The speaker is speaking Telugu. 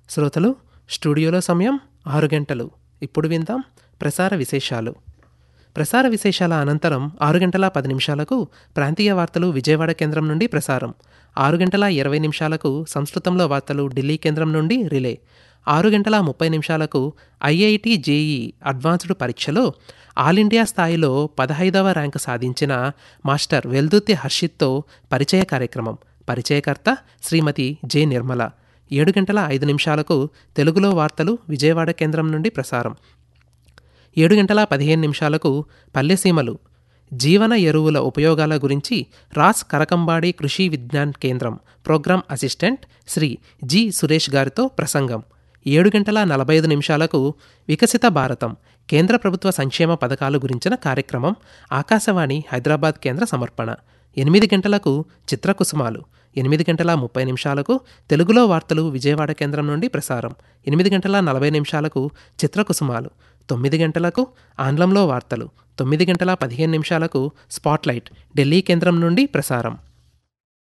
శ్రోతలు స్టూడియోలో సమయం ఆరు గంటలు ఇప్పుడు విందాం ప్రసార విశేషాలు ప్రసార విశేషాల అనంతరం ఆరు గంటల పది నిమిషాలకు ప్రాంతీయ వార్తలు విజయవాడ కేంద్రం నుండి ప్రసారం ఆరు గంటల ఇరవై నిమిషాలకు సంస్కృతంలో వార్తలు ఢిల్లీ కేంద్రం నుండి రిలే ఆరు గంటల ముప్పై నిమిషాలకు ఐఐటి జేఈ అడ్వాన్స్డ్ పరీక్షలో ఆల్ ఇండియా స్థాయిలో పదహైదవ ర్యాంకు సాధించిన మాస్టర్ వెల్దుత్తి హర్షిత్తో పరిచయ కార్యక్రమం పరిచయకర్త శ్రీమతి జె నిర్మల ఏడు గంటల ఐదు నిమిషాలకు తెలుగులో వార్తలు విజయవాడ కేంద్రం నుండి ప్రసారం ఏడు గంటల పదిహేను నిమిషాలకు పల్లెసీమలు జీవన ఎరువుల ఉపయోగాల గురించి Ross Karakambadi Krishi Vigyan Kendram programme assistant Shri G Suresh గారితో ప్రసంగం ఏడు గంటల నలభై ఐదు నిమిషాలకు వికసిత భారతం కేంద్ర ప్రభుత్వ సంక్షేమ పథకాల గురించిన కార్యక్రమం ఆకాశవాణి హైదరాబాద్ కేంద్ర సమర్పణ ఎనిమిది గంటలకు చిత్రకుసుమాలు ఎనిమిది గంటల ముప్పై నిమిషాలకు తెలుగులో వార్తలు విజయవాడ కేంద్రం నుండి ప్రసారం ఎనిమిది గంటల నలభై నిమిషాలకు చిత్రకుసుమాలు తొమ్మిది గంటలకు ఆంగ్లంలో వార్తలు తొమ్మిది గంటల పదిహేను నిమిషాలకు స్పాట్లైట్ ఢిల్లీ కేంద్రం నుండి ప్రసారం